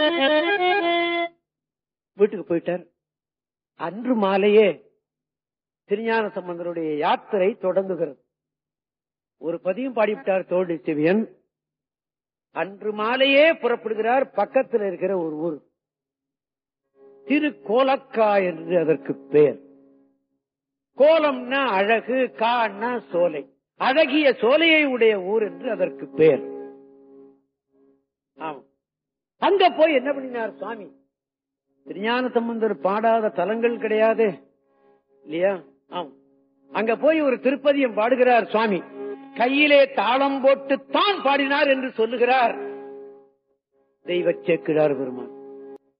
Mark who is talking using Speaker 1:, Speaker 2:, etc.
Speaker 1: வீட்டுக்கு போயிட்டார் அன்று மாலையே திருஞான சம்பந்தருடைய யாத்திரை தொடங்குகிறது ஒரு பதியும் பாடிவிட்டார் தோழி சிவியன் அன்று மாலையே புறப்படுகிறார் பக்கத்தில் இருக்கிற ஒரு ஊர் திரு கோலக்கா என்று அதற்கு பெயர் கோலம்னா அழகு கான்னா சோலை அழகிய சோலையை உடைய ஊர் என்று அதற்கு பெயர் ஆமா அங்க போய் என்ன பண்ணினார் சுவாமி திருஞான சம்பந்தர் பாடாத தலங்கள் கிடையாது இல்லையா ஆம் அங்க போய் ஒரு திருப்பதியம் பாடுகிறார் சுவாமி கையிலே தாளம் போட்டு தான் பாடினார் என்று சொல்லுகிறார் தெய்வ சேக்கிழார் பெருமான்